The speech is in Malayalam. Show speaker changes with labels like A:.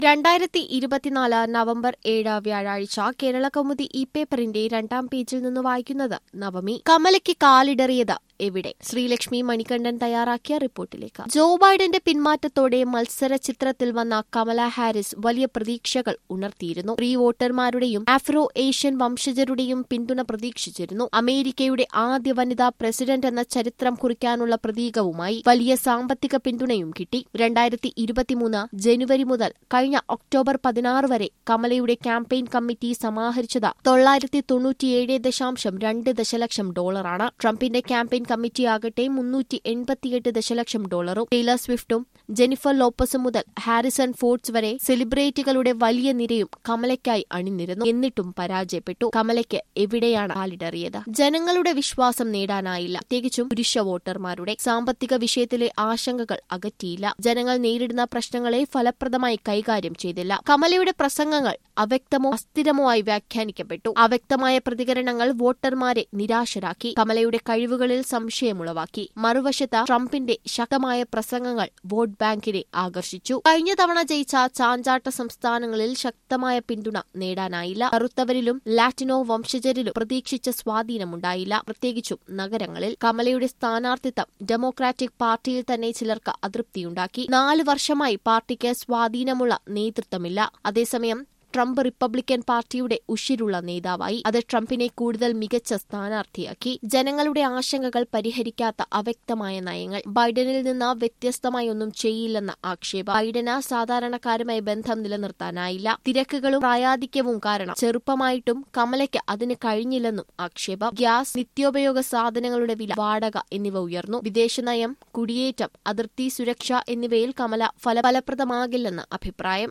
A: രണ്ടായിരത്തി ഇരുപത്തിനാല് നവംബർ ഏഴ് വ്യാഴാഴ്ച കേരള കൗമുദി ഇ പേപ്പറിന്റെ രണ്ടാം പേജിൽ നിന്ന് വായിക്കുന്നത് നവമി കമലയ്ക്ക് കാലിടറിയത് എവിടെ ശ്രീലക്ഷ്മി മണികണ്ഠൻ തയ്യാറാക്കിയ റിപ്പോർട്ടിലേക്ക് ജോ ബൈഡന്റെ പിന്മാറ്റത്തോടെ മത്സര ചിത്രത്തിൽ വന്ന കമല ഹാരിസ് വലിയ പ്രതീക്ഷകൾ ഉണർത്തിയിരുന്നു പ്രീ വോട്ടർമാരുടെയും ആഫ്രോ ഏഷ്യൻ വംശജരുടെയും പിന്തുണ പ്രതീക്ഷിച്ചിരുന്നു അമേരിക്കയുടെ ആദ്യ വനിതാ പ്രസിഡന്റ് എന്ന ചരിത്രം കുറിക്കാനുള്ള പ്രതീകവുമായി വലിയ സാമ്പത്തിക പിന്തുണയും കിട്ടി രണ്ടായിരത്തി ഇരുപത്തിമൂന്ന് ജനുവരി മുതൽ കഴിഞ്ഞ ഒക്ടോബർ പതിനാറ് വരെ കമലയുടെ ക്യാമ്പയിൻ കമ്മിറ്റി സമാഹരിച്ചത് തൊള്ളായിരത്തി തൊണ്ണൂറ്റിയേഴ് ദശാംശം രണ്ട് ദശലക്ഷം ഡോളറാണ് ട്രംപിന്റെ ക്യാമ്പയിൻ കമ്മിറ്റിയാകട്ടെ മുന്നൂറ്റി എൺപത്തിയെട്ട് ദശലക്ഷം ഡോളറും ടെയ്ലർ സ്വിഫ്റ്റും ജെനിഫർ ലോപ്പസും മുതൽ ഹാരിസൺ ഫോർഡ്സ് വരെ സെലിബ്രിറ്റികളുടെ വലിയ നിരയും കമലയ്ക്കായി അണിനിരുന്നു എന്നിട്ടും പരാജയപ്പെട്ടു കമലയ്ക്ക് എവിടെയാണ് കാലിടറിയത് ജനങ്ങളുടെ വിശ്വാസം നേടാനായില്ല പ്രത്യേകിച്ചും പുരുഷ വോട്ടർമാരുടെ സാമ്പത്തിക വിഷയത്തിലെ ആശങ്കകൾ അകറ്റിയില്ല ജനങ്ങൾ നേരിടുന്ന പ്രശ്നങ്ങളെ ഫലപ്രദമായി കൈകാര്യം ചെയ്തില്ല കമലയുടെ പ്രസംഗങ്ങൾ അവ്യക്തമോ അസ്ഥിരമോ ആയി വ്യാഖ്യാനിക്കപ്പെട്ടു അവ്യക്തമായ പ്രതികരണങ്ങൾ വോട്ടർമാരെ നിരാശരാക്കി കമലയുടെ കഴിവുകളിൽ സംശയമുളവാക്കി മറുവശത്ത് ട്രംപിന്റെ ശക്തമായ പ്രസംഗങ്ങൾ വോട്ട് ബാങ്കിനെ ആകർഷിച്ചു കഴിഞ്ഞ തവണ ജയിച്ച ചാഞ്ചാട്ട സംസ്ഥാനങ്ങളിൽ ശക്തമായ പിന്തുണ നേടാനായില്ല കറുത്തവരിലും ലാറ്റിനോ വംശജരിലും പ്രതീക്ഷിച്ച സ്വാധീനമുണ്ടായില്ല പ്രത്യേകിച്ചും നഗരങ്ങളിൽ കമലയുടെ സ്ഥാനാർത്ഥിത്വം ഡെമോക്രാറ്റിക് പാർട്ടിയിൽ തന്നെ ചിലർക്ക് അതൃപ്തിയുണ്ടാക്കി നാല് വർഷമായി പാർട്ടിക്ക് സ്വാധീനമുള്ള നേതൃത്വമില്ല അതേസമയം ട്രംപ് റിപ്പബ്ലിക്കൻ പാർട്ടിയുടെ ഉഷിരുള്ള നേതാവായി അത് ട്രംപിനെ കൂടുതൽ മികച്ച സ്ഥാനാർത്ഥിയാക്കി ജനങ്ങളുടെ ആശങ്കകൾ പരിഹരിക്കാത്ത അവ്യക്തമായ നയങ്ങൾ ബൈഡനിൽ നിന്ന് വ്യത്യസ്തമായി ഒന്നും ചെയ്യില്ലെന്ന ആക്ഷേപം ബൈഡന് സാധാരണക്കാരുമായി ബന്ധം നിലനിർത്താനായില്ല തിരക്കുകളും പ്രായാധിക്യവും കാരണം ചെറുപ്പമായിട്ടും കമലയ്ക്ക് അതിന് കഴിഞ്ഞില്ലെന്നും ആക്ഷേപം ഗ്യാസ് നിത്യോപയോഗ സാധനങ്ങളുടെ വില വാടക എന്നിവ ഉയർന്നു വിദേശനയം കുടിയേറ്റം അതിർത്തി സുരക്ഷ എന്നിവയിൽ കമല ഫലഫലപ്രദമാകില്ലെന്ന് അഭിപ്രായം